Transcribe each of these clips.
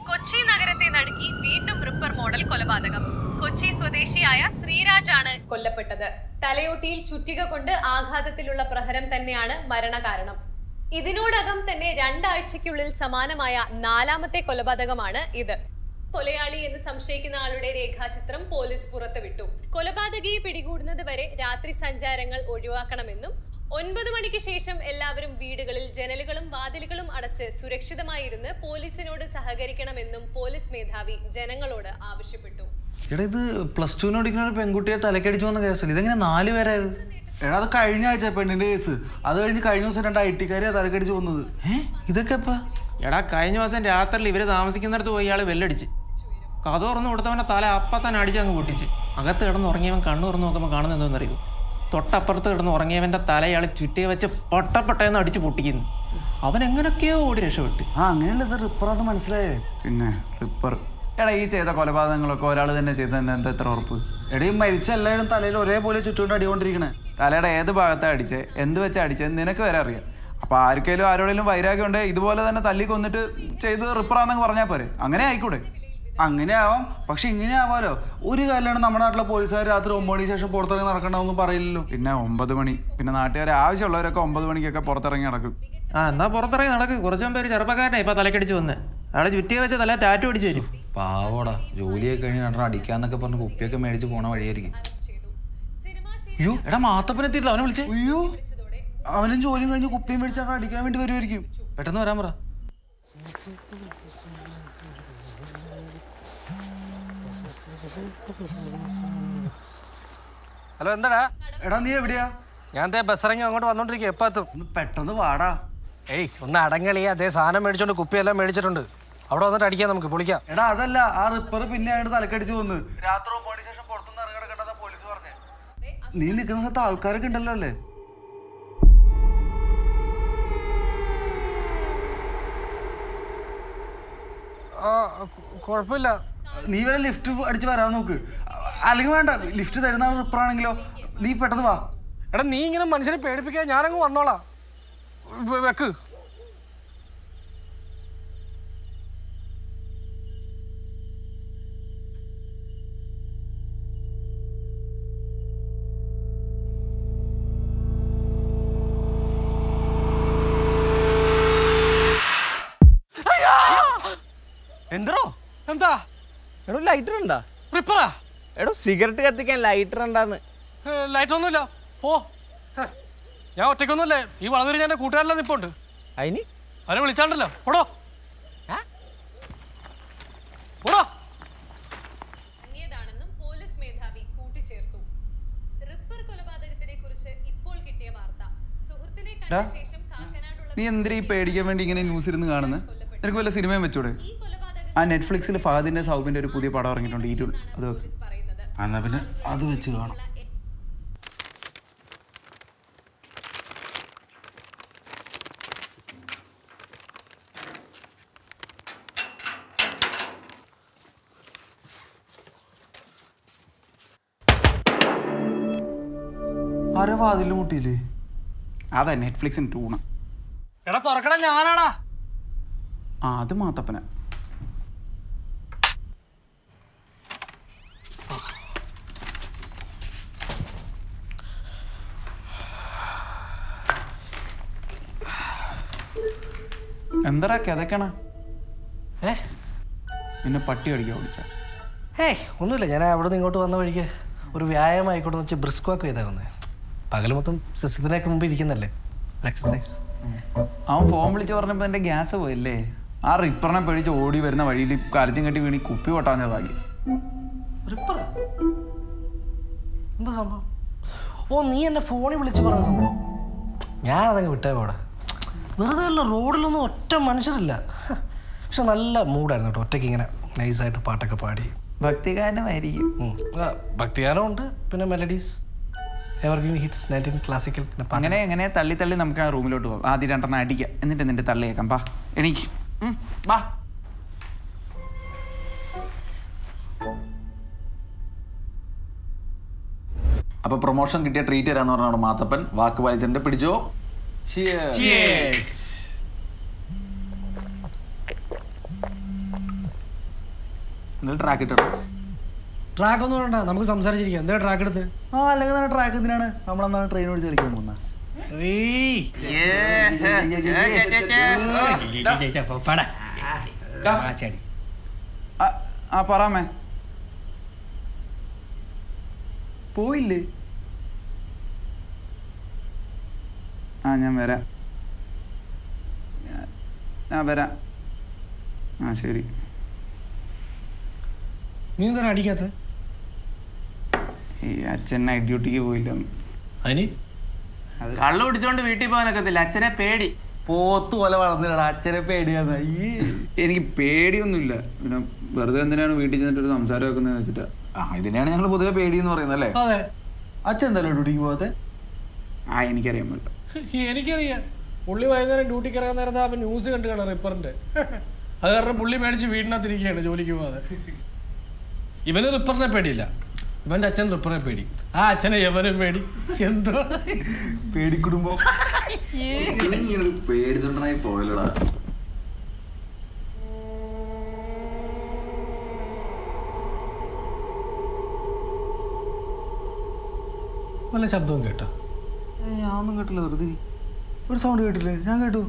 കൊച്ചി നഗരത്തെ നടുക്കി വീണ്ടും ripper model കൊലപാതകം കൊച്ചി സ്വദേശിയായ ശ്രീരാജാണ് കൊല്ലപ്പെട്ടത് തലയോട്ടിയിൽ ചുറ്റിക കൊണ്ട് ആഘാതത്തിലുള്ള പ്രഹരം തന്നെയാണ് മരണകാരണം ഇതിനോടകം തന്നെ രണ്ടാഴ്ചയ്ക്കുള്ളിൽ സമാനമായ നാലാമത്തെ കൊലപാതകമാണ് ഇത് കൊലയാളി എന്ന് സംശയിക്കുന്ന ആളുടെ രേഖാചിത്രം പോലീസ് പുറത്തുവിട്ടു കൊലപാതകയെ പിടികൂടുന്നത് വരെ രാത്രി സഞ്ചാരങ്ങൾ ഒഴിവാക്കണമെന്നും ഒൻപത് മണിക്ക് ശേഷം എല്ലാവരും വീടുകളിൽ ജനലുകളും വാതിലുകളും അടച്ച് സുരക്ഷിതമായിരുന്ന് പോലീസിനോട് സഹകരിക്കണമെന്നും പോലീസ് മേധാവി ജനങ്ങളോട് ആവശ്യപ്പെട്ടു എടാ ഇത് പ്ലസ് ടുവിന് പഠിക്കുന്ന ഒരു പെൺകുട്ടിയെ തലക്കടിച്ചു വന്ന കേസല്ല ഇതെങ്ങനെ നാല് പേരായത് എടാ അത് കഴിഞ്ഞ ആഴ്ച പെണ്ണിന്റെ കേസ് അത് കഴിഞ്ഞ് കഴിഞ്ഞ ദിവസം രണ്ട് ഐ ടിക്കാരെ തലക്കടിച്ച് വന്നത് ഏ ഇതൊക്കെ എപ്പാ എടാ കഴിഞ്ഞ ദിവസം രാത്രിയിൽ ഇവര് താമസിക്കുന്നിടത്ത് പോയി ഇയാൾ വെല്ലടിച്ച് കഥ തുറന്ന് കൊടുത്തവന്റെ തല അപ്പ തന്നെ അടിച്ച് അങ്ങ് പൊട്ടിച്ച് അകത്ത് കിടന്ന് ഉറങ്ങിയവൻ കണ്ണു തുറന്ന് നോക്കുമ്പോൾ കാണുന്ന എന്തോന്നറിയോ തൊട്ടപ്പുറത്ത് കിടന്ന് ഉറങ്ങിയവന്റെ തല ഇയാൾ ചുറ്റിയെ വെച്ച് പൊട്ടപ്പെട്ടെന്ന് അടിച്ച് പൊട്ടിക്കുന്നു അവൻ എങ്ങനെയൊക്കെയോ ഓടി രക്ഷപ്പെട്ട് ആ അങ്ങനെയല്ല ഇത് റിപ്പറാന്ന് മനസ്സിലായേ പിന്നെ റിപ്പർ എടാ ഈ ചെയ്ത കൊലപാതകങ്ങളൊക്കെ ഒരാൾ തന്നെ ചെയ്ത എന്താ എത്ര ഉറപ്പ് എടാ ഈ മരിച്ച എല്ലാവരും തലയിൽ ഒരേപോലെ ചുറ്റുകൊണ്ട് അടികൊണ്ടിരിക്കണേ തലയുടെ ഏത് ഭാഗത്താ അടിച്ചേ എന്ത് വെച്ചാ അടിച്ചേ നിനക്ക് വരെ അറിയാം അപ്പൊ ആർക്കെങ്കിലും ആരോടെങ്കിലും വൈരാഗ്യം ഉണ്ടെങ്കിൽ ഇതുപോലെ തന്നെ തല്ലി കൊന്നിട്ട് ചെയ്ത് റിപ്പറാന്നങ്ങ് പറഞ്ഞാൽ പോരെ അങ്ങനെ ആയിക്കൂടെ അങ്ങനെ ആവാം പക്ഷെ ഇങ്ങനെ ആവാലോ ഒരു കാലാണ് നമ്മുടെ നാട്ടിലെ പോലീസുകാർ രാത്രി ഒമ്പത് മണിക്ക് ശേഷം പുറത്തിറങ്ങി നടക്കണമെന്ന് പറയില്ലല്ലോ പിന്നെ ഒമ്പത് മണി പിന്നെ നാട്ടുകാരെ ആവശ്യമുള്ളവരൊക്കെ ഒമ്പത് മണിക്കൊക്കെ പുറത്തിറങ്ങി നടക്കും ആ എന്നാ പുറത്തിറങ്ങി നടക്ക് കുറച്ചു മുമ്പ് ഒരു ചെറുപ്പക്കാരനെ ഇപ്പൊ തലക്കടിച്ച് വന്ന് അയാളെ ചുറ്റിയെ വെച്ച് തല ടാറ്റു അടിച്ചു തരും പാവോടാ ജോലിയൊക്കെ കഴിഞ്ഞ് രണ്ടെണ്ണം അടിക്കാന്നൊക്കെ പറഞ്ഞ് കുപ്പിയൊക്കെ മേടിച്ച് പോണ വഴിയായിരിക്കും അയ്യോ എടാ മാത്തപ്പനെത്തിയിട്ടില്ല അവനെ വിളിച്ചേ അയ്യോ അവനും ജോലിയും കഴിഞ്ഞ് കുപ്പിയും മേടിച്ചാൽ അടിക്കാൻ വേണ്ടി വരുമായിരിക്കും പെട്ടെന്ന് വരാൻ പറ ഹലോ എന്താടാ എടാ നീ എവിടെയാ ഞാൻ ദേ ബസ് ഇറങ്ങി അങ്ങോട്ട് വന്നോണ്ടിരിക്കുക എപ്പോ എത്തും ഒന്ന് പെട്ടെന്ന് വാടാ ഏയ് ഒന്ന് അടങ്ങളി അതേ സാധനം മേടിച്ചോണ്ട് കുപ്പിയെല്ലാം മേടിച്ചിട്ടുണ്ട് അവിടെ വന്നിട്ട് അടിക്കാം നമുക്ക് പൊളിക്കാം എടാ അതല്ല ആ റിപ്പർ പിന്നെ അങ്ങോട്ട് തലക്കടിച്ച് വന്ന് രാത്രി ഒമ്പത് മണിക്ക് ശേഷം പുറത്തുനിന്ന് ഇറങ്ങി കിടക്കണ്ടെന്നാ പോലീസ് പറഞ്ഞേ നീ നിൽക്കുന്ന സ്ഥലത്ത് ആൾക്കാരൊക്കെ ഉണ്ടല്ലോ അല്ലേ ആ കു- കുഴപ്പമില്ല നീ വരെ ലിഫ്റ്റ് അടിച്ച് വരാൻ നോക്ക് അല്ലെങ്കിൽ വേണ്ട ലിഫ്റ്റ് തരുന്ന ആൾ റിപ്പർ ആണെങ്കിലോ നീ പെട്ടെന്ന് വാ എടാ നീ ഇങ്ങനെ മനുഷ്യനെ പേടിപ്പിക്കാൻ ഞാനങ്ങ് വന്നോളാം വെ- വെക്ക് എന്തോ എന്താ എടോ ലൈറ്റർ ഉണ്ടാ റിപ്പറാ എടോ സിഗരറ്റ് കത്തിക്കാൻ ലൈറ്റർ ഉണ്ടാന്ന് ലൈറ്റ് ഒന്നുമില്ല പോ ഹെ, ഞാൻ ഒറ്റയ്ക്കൊന്നുമല്ലേ ഈ വളർന്നു ഞാൻ എൻ്റെ കൂട്ടുകാരെല്ലാം നിപ്പുണ്ട് അതിന് അവരെ വിളിച്ചാണ്ടല്ലോ ഓടോ ഓടോ അങ്ങിയതാണെന്നും പോലീസ് മേധാവി കൂട്ടിച്ചേർത്തു റിപ്പർ കൊലപാതകത്തിനെ കുറിച്ച് ഇപ്പോൾ കിട്ടിയ വാർത്ത സുഹൃത്തിനെ കണ്ട ഡാ, ശേഷം കാക്കനാടുള്ള നീ എന്തിനാ ഈ പേടിക്കാൻ വേണ്ടി ഇങ്ങനെ ന്യൂസ് ഇരുന്ന് കാണുന്നത് നിനക്ക് വല്ല സിനിമയും വെച്ചൂടെ ഈ കൊലപാതകം ആ നെറ്റ്ഫ്ലിക്സിൽ ഫഹദിന്റെ സൗബിന്റെ ഒരു പുതിയ പടം ഇറങ്ങിയിട്ടുണ്ട് ഇരുൾ അത് വെക്ക്. പോലീസ് പറയുന്നത് എന്നാ പിന്നെ അത് വെച്ച് കാണാം ആരോ വാതിൽ മുട്ടിയില്ലേ അതാ നെറ്റ്ഫ്ലിക്സിന് ടൂണ എടാ തുറക്കണ ഞാനാടാ ആ അത് മാത്തപ്പന എന്താടാ കിതക്കണ ഏ നിന്നെ പട്ടി അടിക്കാൻ വിളിച്ച ഏയ് ഒന്നുമില്ല ഞാൻ അവിടെ നിന്ന് ഇങ്ങോട്ട് വന്ന വഴിക്ക് ഒരു വ്യായാമം ആയിക്കോട്ടെ എന്ന് വെച്ചാൽ ബ്രിസ്ക് വാക്ക് ചെയ്താൽ വന്നത് പകൽ മൊത്തം സിസ്റ്റത്തിനൊക്കെ മുമ്പ് ഇരിക്കുന്നല്ലേ എക്സസൈസ് അവൻ ഫോൺ വിളിച്ച് പറഞ്ഞപ്പോൾ എൻ്റെ ഗ്യാസ് പോയല്ലേ ആ റിപ്പറിനെ പേടിച്ച് ഓടി വരുന്ന വഴിയിൽ കരച്ചും കെട്ടി വീണി കുപ്പി പൊട്ടാഞ്ഞ ഭാഗ്യം റിപ്പറാ എന്താ സംഭവം ഓ നീ എന്നെ ഫോണിൽ വിളിച്ച് പറഞ്ഞ സംഭവം ഞാനതങ്ങ് വിട്ടേ പോടെ വെറുതെ അല്ല റോഡിലൊന്നും ഒറ്റ മനുഷ്യരില്ല പക്ഷെ നല്ല മൂഡായിരുന്നു കേട്ടോ ഒറ്റയ്ക്ക് ഇങ്ങനെ നൈസായിട്ട് പാട്ടൊക്കെ പാടി ഭക്തിഗാനമായിരിക്കും ഉം. ആ, ഭക്തിഗാനം ഉണ്ട് പിന്നെ melodies evergreen hits nineteen classical പിന്നെ പാട്ട്. അങ്ങനെ എങ്ങനെ തള്ളി തള്ളി നമുക്ക് ആ റൂമിലോട്ട് പോകാം ആദ്യം രണ്ടെണ്ണം അടിക്കാം എന്നിട്ട് നിന്റെ തള്ളിയേക്കാം ബാ എനിക്ക് ബാ അപ്പൊ പ്രൊമോഷൻ കിട്ടിയ ട്രീറ്റ് തരാന്ന് പറഞ്ഞാണ് മാത്തപ്പൻ വാക്ക് പാലിച്ചിട്ടുണ്ട് പിടിച്ചോ Cheers. എന്നിട്ട് ട്രാക്ക് ഇട്ടോ ട്രാക്ക് ഒന്നും വേണ്ട നമുക്ക് സംസാരിച്ചിരിക്കാം എന്താ ട്രാക്ക് എടുത്ത് ആ അല്ലെങ്കിൽ തന്നെ ട്രാക്ക് എന്തിനാണ് നമ്മളെന്നാണ് ട്രെയിൻ ഓടിച്ച് കളിക്കാൻ പോകുന്നത് ആ- ആ പറയാമേ പോയില്ലേ ആ ഞാൻ വരാം ഞാൻ- ഞാൻ വരാം ആ ശരി നീ എന്താണ് അടിക്കാത്ത ഈ അച്ഛൻ നൈറ്റ് ഡ്യൂട്ടിക്ക് പോയില്ലെന്ന് അതിന് കള്ളു കുടിച്ചോണ്ട് വീട്ടിൽ പോകാനൊക്കത്തില്ല അച്ഛനെ പേടി പോത്ത് പോലെ വളർന്നില്ലടാ അച്ഛനെ പേടിയാന്ന് അയ്യേ എനിക്ക് പേടിയൊന്നുമില്ല പിന്നെ വെറുതെ എന്തിനാണ് വീട്ടിൽ ചെന്നിട്ട് ഒരു സംസാരം വെക്കുന്നതെന്ന് വെച്ചിട്ടാ ആ ഇതിനെയാണ് ഞങ്ങൾ പൊതുവെ പേടി എന്ന് പറയുന്നത് അല്ലേ അതെ അച്ഛൻ എന്തായാലും ഡ്യൂട്ടിക്ക് പോകാത്തെ ആ എനിക്കറിയാൻ പറ്റും എനിക്കറിയാം പുള്ളി വൈകുന്നേരം ഡ്യൂട്ടിക്ക് ഇറങ്ങാൻ നേരത്തെ അവൻ ന്യൂസ് കണ്ടു കാണാം റിപ്പറിന്റെ അത് കാരണം പുള്ളി മേടിച്ച് വീടിനകത്തിരിക്കുകയാണ് ജോലിക്ക് പോകാതെ ഇവന് റിപ്പറിനെ പേടിയില്ല ഇവന്റെ അച്ഛൻ റിപ്പറിനെ പേടി ആ അച്ഛനെ യവനെ പേടി എന്തോ പേടിക്കുടുമ്പോ പേടിതൊണ്ടായി പോയല്ലടാ വല്ല ശബ്ദവും കേട്ടോ ഞാൻ ഒന്നും കേട്ടില്ല വെറുതെ ഒരു സൗണ്ട് കേട്ടില്ലേ ഞാൻ കേട്ടു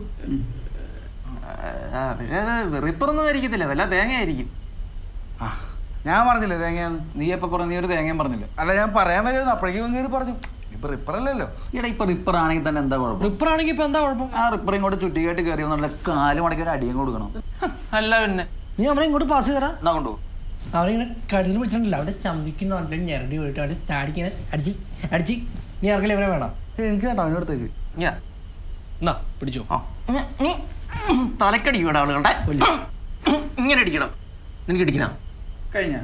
ആ പക്ഷേ അത് റിപ്പറൊന്നും ആയിരിക്കത്തില്ല വല്ല തേങ്ങ ആയിരിക്കും ആ ഞാൻ പറഞ്ഞില്ലേ തേങ്ങയാന്ന് നീ എപ്പോ പറഞ്ഞു നീ ഒരു തേങ്ങയും പറഞ്ഞില്ല അല്ല ഞാൻ പറയാൻ വരുമായിരുന്നു അപ്പോഴേക്കും കയറി പറഞ്ഞു ഇപ്പൊ റിപ്പറല്ലല്ലോ ഈടാ ഇപ്പൊ റിപ്പർ ആണെങ്കിൽ തന്നെ എന്താ കുഴപ്പം റിപ്പർ ആണെങ്കിൽ ഇപ്പൊ എന്താ കുഴപ്പം ആ റിപ്പർ ഇങ്ങോട്ട് ചുറ്റിക്കായിട്ട് കയറി വന്നുള്ള കാല് മടക്കി ഒരു അടിയും കൊടുക്കണം അല്ല പിന്നെ നീ അവനെ ഇങ്ങോട്ട് പാസ് ചെയ്തടാ എന്നാ കൊണ്ടുപോ അവനിങ്ങനെ കഴുതിൽ പിടിച്ചിട്ടില്ല അവിടെ ചന്തിക്കുന്നുണ്ട് ഞെരടി പോയിട്ട് അവിടെ ചാടിക്കുന്ന അടിച്ച് അടിച്ച് നീ ഇറക്കലേ ഇവനെ വേണം ഏയ്, എനിക്ക് വേണ്ട അവനടുത്തേക്ക് ഞാ എന്നാ പിടിച്ചോ തലക്കടി ഇവിടെ ആളുകളുടെ ഇങ്ങനെ അടിക്കണം നിനക്ക് അടിക്കണം കഴിഞ്ഞ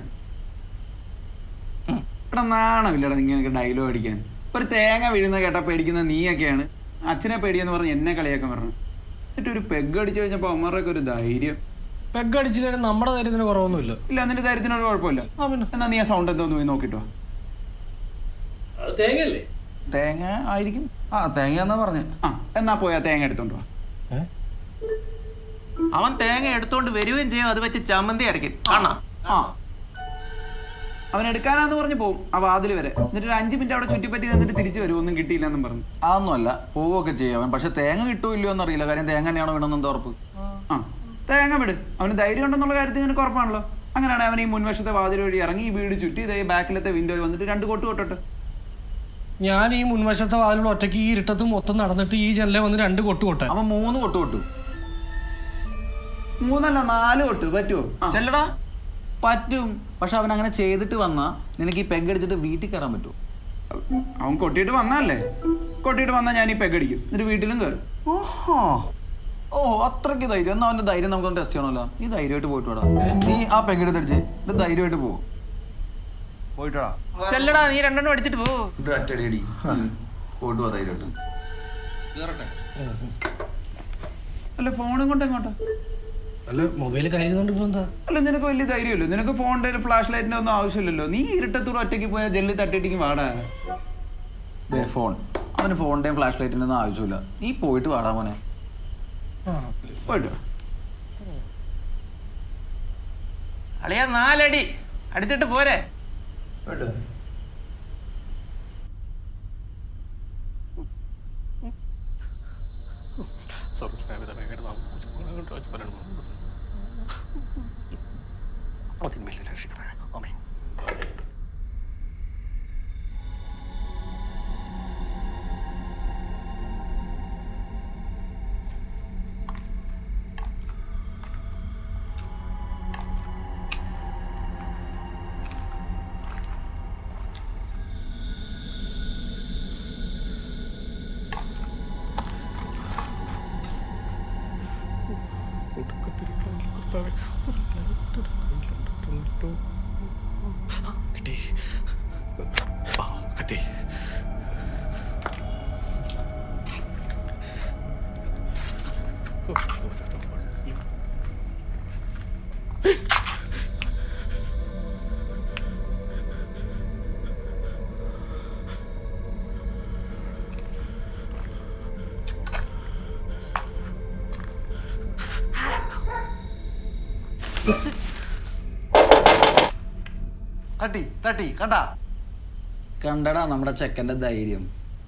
ഇവിടെ നാണമില്ലടാ നിങ്ങൾക്ക് ഡയലോഗ് അടിക്കാൻ ഒരു തേങ്ങ വീഴുന്ന കേട്ടാ പേടിക്കുന്ന നീയൊക്കെയാണ് അച്ഛനെ പേടിയെന്ന് പറഞ്ഞ് എന്നെ കളിയാക്കാൻ പറഞ്ഞു എന്നിട്ട് ഒരു പെഗ് അടിച്ചു കഴിഞ്ഞപ്പോ അമ്മമാരൊക്കെ ഒരു ധൈര്യം പെഗ് അടിച്ചില്ലെങ്കിൽ നമ്മുടെ ധൈര്യത്തിന് കുറവൊന്നുമില്ല ഇല്ല എന്നിട്ട് ധൈര്യത്തിന് ഒരു കുഴപ്പമില്ല ആ പിന്നെ എന്നാ നീ ആ സൗണ്ട് എന്തോന്ന് പോയി നോക്കിട്ടോ അത് തേങ്ങയല്ലേ തേങ്ങ ആയിരിക്കും ആ തേങ്ങ എന്നാ പറഞ്ഞു ആ എന്നാ പോയി ആ തേങ്ങ എടുത്തോണ്ട് വാ അവൻ തേങ്ങ എടുത്തോണ്ട് വരികയും ചെയ്യും അത് വെച്ച് ചമ്മന്തി അരയ്ക്കും കാണാ ആ അവൻ എടുക്കാനാന്ന് പറഞ്ഞ് പോവും ആ വാതിൽ വരെ എന്നിട്ട് ഒരു അഞ്ച് മിനിറ്റ് അവിടെ ചുറ്റിപ്പറ്റി നിന്നിട്ട് തിരിച്ചു വരും ഒന്നും കിട്ടിയില്ല എന്നും പറഞ്ഞു അതൊന്നുമല്ല പോവുകയൊക്കെ ചെയ്യാം പക്ഷെ തേങ്ങ കിട്ടുമോ ഇല്ലയോ എന്നറിയില്ല കാര്യം തേങ്ങ തന്നെയാണോ വേണമെന്ന് എന്താ ഉറപ്പ് ആ തേങ്ങ വിട് അവന് ധൈര്യം ഉണ്ടെന്നുള്ള കാര്യത്തിൽ നിനക്ക് ഉറപ്പാണല്ലോ അങ്ങനെയാണെങ്കിൽ അവൻ ഈ മുൻവശത്തെ വാതിൽ വഴി ഇറങ്ങി ഈ വീട് ചുറ്റി ഇതേ ബാക്കിലത്തെ വിൻഡോയിൽ വന്നിട്ട് രണ്ട് കൊട്ട് കൊട്ടട്ടെ ഞാൻ ഈ മുൻവശത്തെ വാതിലൂടെ ഒറ്റയ്ക്ക് ഈ ഇരുട്ടത്ത് മൊത്തം നടന്നിട്ട് ഈ ജനലെ വന്ന് രണ്ട് കൊട്ട് കൊട്ടെ അവൻ മൂന്ന് കൊട്ടു കൊട്ടു മൂന്നല്ല നാല് കൊട്ട് പറ്റുമോ ആ. ചെല്ലടാ പറ്റും പക്ഷെ അവൻ അങ്ങനെ ചെയ്തിട്ട് വന്നാ നിനക്ക് ഈ പെഗ് അടിച്ചിട്ട് വീട്ടിൽ കയറാൻ പറ്റുമോ അവൻ കൊട്ടിയിട്ട് വന്നല്ലേ കൊട്ടിയിട്ട് വന്നാൽ ഞാൻ ഈ പെഗടിക്കും എന്നിട്ട് വീട്ടിലും കയറും ഓഹോ ഓ അത്രയ്ക്ക് ധൈര്യം എന്നാ അവന്റെ ധൈര്യം നമുക്ക് ടെസ്റ്റ് ചെയ്യണമല്ലോ നീ ധൈര്യമായിട്ട് പോയിട്ട് വാടാ നീ ആ പെഗ് എടുത്തടിച്ച് ഇത് ധൈര്യമായിട്ട് പോകും പോയിട്ടോടാ ചെല്ലടാ നീ രണ്ടെണ്ണം അടിച്ചിട്ട് പോ ഇത് ഒറ്റടി അടി പോയിട്ട് വാ ധൈര്യമായിട്ട് അല്ല ഫോണും കൊണ്ട് എങ്ങോട്ടാ അല്ല മൊബൈൽ കരുതുന്നുണ്ട് ഇപ്പൊ എന്താ അല്ല നിനക്ക് വലിയ ധൈര്യമല്ലോ നിനക്ക് ഫോണിന്റെ ഫ്ലാഷ് ലൈറ്റിന്റെ ഒന്നും ആവശ്യമില്ലല്ലോ നീ ഇരുട്ടത്തൂടെ ഒറ്റയ്ക്ക് പോയാൽ ജെല്ലി തട്ടിയിട്ടിക്ക് വാടാ ദേ ഫോൺ അവന് ഫോണിന്റെയും ഫ്ലാഷ് ലൈറ്റിന്റെ ഒന്നും ആവശ്യമില്ല നീ പോയിട്ട് വാടാ മോനെ പോയിട്ടോ അളിയാ നാലടി അടിച്ചിട്ട് പോരെ തട്ടി തട്ടി കണ്ടാ കണ്ടടാ നമ്മുടെ ചെക്കന്റെ ധൈര്യം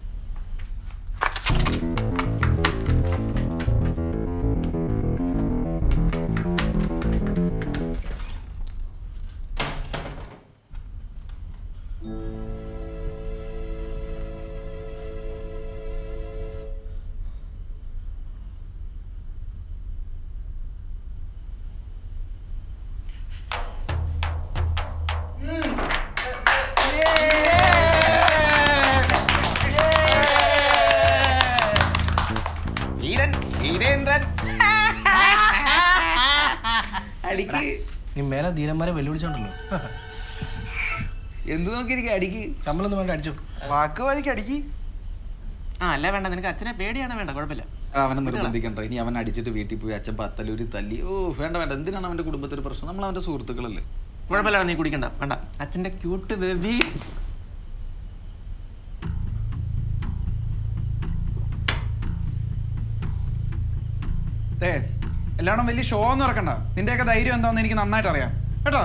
വീരൻ വീരേന്ദ്രൻ അടിക്ക് നീ മേലെ ധീരന്മാരെ വെല്ലുവിളിച്ചോണ്ടല്ലോ എന്ത് നോക്കിയിരിക്കും അടിക്ക് ശമ്പളം വേണ്ട അടിച്ചു വാക്ക് വലിക്ക് അടിക്ക് ആ അല്ല വേണ്ട നിനക്ക് അച്ഛനെ പേടിയാണ് വേണ്ട കുഴപ്പമില്ല അവനെ നിർബന്ധിക്കണ്ട ഇനി അവൻ അടിച്ചിട്ട് വീട്ടിൽ പോയി അച്ഛൻ പത്തലൂരി തല്ലി ഓ വേണ്ട വേണ്ട എന്തിനാണ് അവന്റെ കുടുംബത്തിൽ പ്രശ്നം നമ്മൾ അവന്റെ സുഹൃത്തുക്കളല്ലേ കുഴപ്പമില്ല നീ കുടിക്കണ്ട വേണ്ട അച്ഛന്റെ ക്യൂട്ട് ബേബി ഏ എല്ലാവരും വലിയ ഷോ ഒന്നും ഇറക്കണ്ട നിന്റെയൊക്കെ ധൈര്യം എന്താന്ന് എനിക്ക് നന്നായിട്ട് അറിയാം കേട്ടോ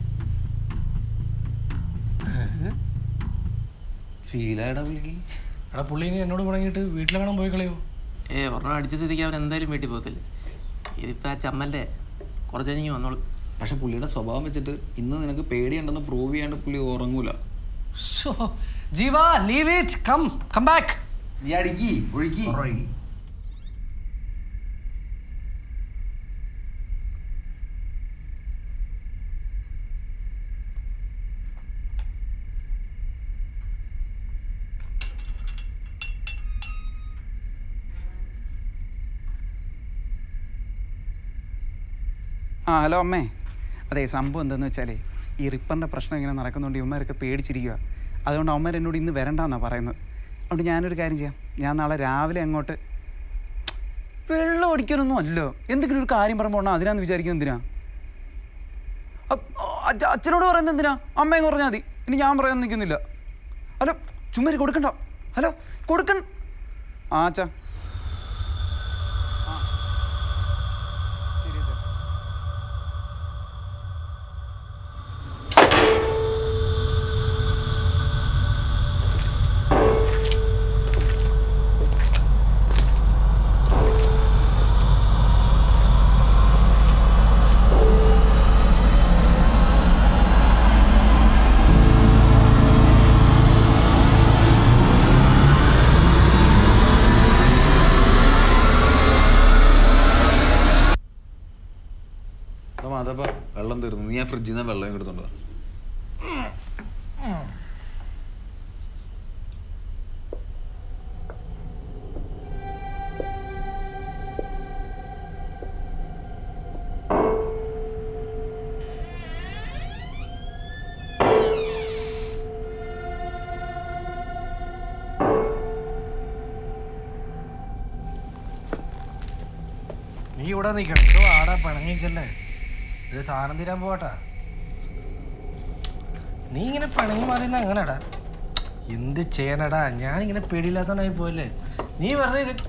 ഫീലായടാ വിളിക്ക് എടാ പുള്ളി ഇനി എന്നോട് മുടങ്ങിയിട്ട് വീട്ടിലെങ്ങനെ പോയി കളയോ ഏ ഒരെണ്ണം അടിച്ച സ്ഥിതിക്ക് അവൻ എന്തായാലും വീട്ടിൽ പോകത്തില്ല ഇതിപ്പോ ആ ചമ്മന്റെ കുറച്ച് കഴിഞ്ഞ് വന്നോളൂ പക്ഷെ പുള്ളിയുടെ സ്വഭാവം വെച്ചിട്ട് ഇന്ന് നിനക്ക് പേടിയുണ്ടെന്ന് പ്രൂവ് ചെയ്യാണ്ട് പുള്ളി ഉറങ്ങൂല Jeeva leave it come come back നീ അടിക്കി ഒഴുക്കി ആ ഹലോ അമ്മേ അതെ സംഭവം എന്താന്ന് വെച്ചാലേ ഈ റിപ്പറിൻ്റെ പ്രശ്നം ഇങ്ങനെ നടക്കുന്നുണ്ട് ഇവന്മാരൊക്കെ പേടിച്ചിരിക്കുക അതുകൊണ്ട് അവന്മാർ എന്നോട് ഇന്ന് വരണ്ടെന്നാണ് പറയുന്നത് അതുകൊണ്ട് ഞാനൊരു കാര്യം ചെയ്യാം ഞാൻ നാളെ രാവിലെ അങ്ങോട്ട് വെള്ളം ഒടിക്കാനൊന്നും അല്ലോ എന്തെങ്കിലും ഒരു കാര്യം പറയുമ്പോൾ ഉണ്ടോ അതിനാന്ന് വിചാരിക്കുന്നത് എന്തിനാ അപ്പ് അച്ഛ- അച്ഛനോട് പറയുന്നത് എന്തിനാ അമ്മയെന്ന് പറഞ്ഞാൽ മതി ഇനി ഞാൻ പറയാൻ നിൽക്കുന്നില്ല ഹലോ ചുമ്മാരി കൊടുക്കണ്ട ഹലോ കൊടുക്കണ്ട ആ അച്ഛാ ആ. ശരി അച്ഛാ എടാ മാതപ്പ വെള്ളം തീർന്നു നീ ആ ഫ്രിഡ്ജിൽ നിന്ന് വെള്ളം എടുത്തോണ്ട് വാ. നീ ഇവിടെ നിൽക്കണം ഇത് ആടാ പിണങ്ങിക്കല്ലേ ഇത് സാധനം തീരാൻ പോവാട്ടാ നീ ഇങ്ങനെ പിണങ്ങി മാറിയുന്ന എങ്ങനെടാ എന്ത് ചെയ്യാനടാ ഞാനിങ്ങനെ പേടിയില്ലാത്തവനായി പോയല്ലേ നീ വെറുതെ ഇത്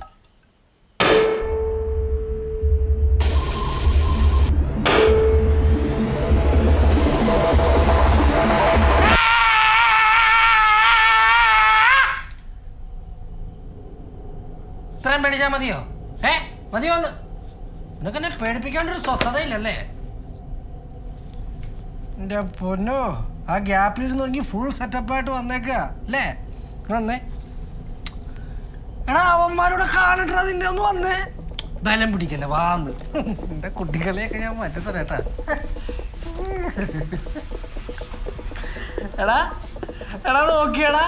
ഇത്രയും പേടിച്ചാ മതിയോ ഏ മതിയോ ഒന്ന് നിനക്കെന്നെ പേടിപ്പിക്കാണ്ടൊരു സ്വസ്ഥതയില്ലല്ലേ എന്റെ പൊന്നോ ആ ഗ്യാപ്പിലിരുന്നെങ്കിൽ ഫുൾ സെറ്റപ്പായിട്ട് വന്നേക്ക അല്ലേ ഇങ്ങ് വന്നേ എടാ അവന്മാരോട് കാണട്ടാ നിന്നെ ഒന്ന് വന്നേ ബലം പിടിക്കല്ലേ വാന്ന് എന്റെ കുട്ടികളെയൊക്കെ ഞാൻ മാറ്റത്തരേട്ടാ എടാ എടാ നോക്കിയടാ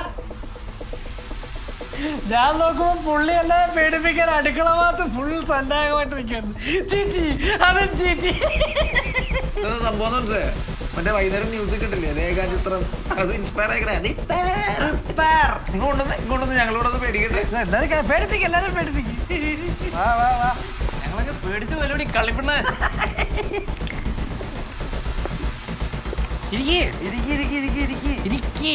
ഞാൻ നോക്കുമ്പോ പുള്ളി എന്നെ പേടിപ്പിക്കാൻ അടുക്കള ഭാഗത്ത് ഫുൾ സന്നാഹമായിട്ട് നിൽക്കുന്നു ചീറ്റി അത് ചീറ്റി ഇത് സംഭവം എന്ന് വെച്ചേ, മറ്റേ വൈകുന്നേരം ന്യൂസ് കിട്ടില്ലേ രേഖാചിത്രം അത് ഇൻസ്പയർ ആയിക്കണേ അത് ഇങ്ങോട്ടൊന്ന് ഇങ്ങോട്ടൊന്ന് ഞങ്ങളോട് ഒന്ന് പേടിക്കട്ടെ എല്ലാരും പേടിപ്പിക്കും എല്ലാരും പേടിപ്പിക്കും വാ വാ വാ ഞങ്ങളൊക്കെ പേടിച്ച് വല്ലോടി കളിപ്പിണ്ണ ഇരിക്കേ ഇരിക്കി ഇരിക്കി ഇരിക്കി ഇരിക്കി ഇരിക്കേ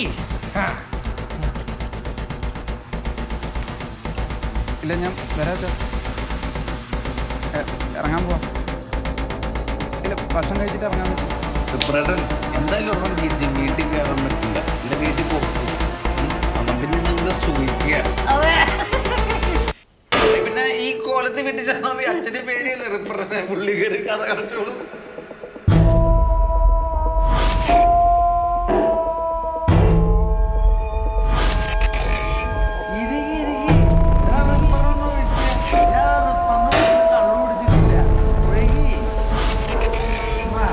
ഇല്ല ഞാൻ വരാച്ച ഇറങ്ങാൻ പോവാം ഇല്ല ഭക്ഷണം കഴിച്ചിട്ട് ഇറങ്ങാൻ റിപ്പറേട്ടൻ എന്തായാലും ഒരെണ്ണം തിരിച്ച് വീട്ടിൽ കയറാൻ പറ്റില്ല എന്റെ വീട്ടിൽ പോകും പിന്നെ നിങ്ങൾ ചോദിക്കുക പിന്നെ ഈ കോലത്ത് വീട്ടിൽ ചെന്നാൽ മതി അച്ഛന് പേടിയല്ലേ റിപ്പറേറ്റനെ പുള്ളി കയറി കഥ കടച്ചോളൂ ഇരിക്ക്, ഇരിക്ക്. ഞാൻ റിപ്പറിനൊന്നും വിളിച്ചില്ല. ഞാൻ റിപ്പറിന് വീട്ടിൽ കള്ളു കുടിച്ചിട്ടില്ല. ഒഴുകി. വാ.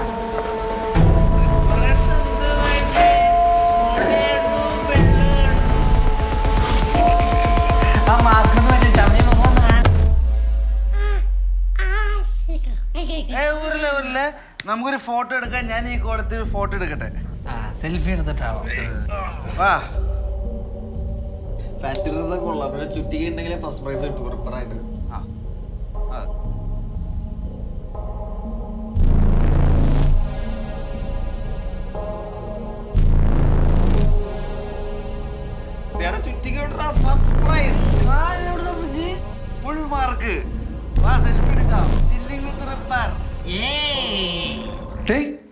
ആ മാസ്ക് വെച്ച് ചമയം ഏ ഊരില്ല ഊരില്ല നമുക്കൊരു ഫോട്ടോ എടുക്കാൻ ഞാൻ ഈ കോലത്തിൽ ഒരു ഫോട്ടോ എടുക്കട്ടെ ആ സെൽഫി എടുത്തിട്ടാവാം വാ ഫാൻസി ഡ്രസ് ഒക്കെ കൊള്ളാം പക്ഷെ ചുറ്റിക ഉണ്ടെങ്കിൽ ഫസ്റ്റ് പ്രൈസ് കിട്ടും റിപ്പറായിട്ട് ആ. ആ. ചുറ്റിക ഫസ്റ്റ് പ്രൈസ് ഫുൾ മാർക്ക് വാ സെൽഫി എടുക്കാം ചില്ലിംഗ് വിത്ത് റിപ്പർ ടേയ്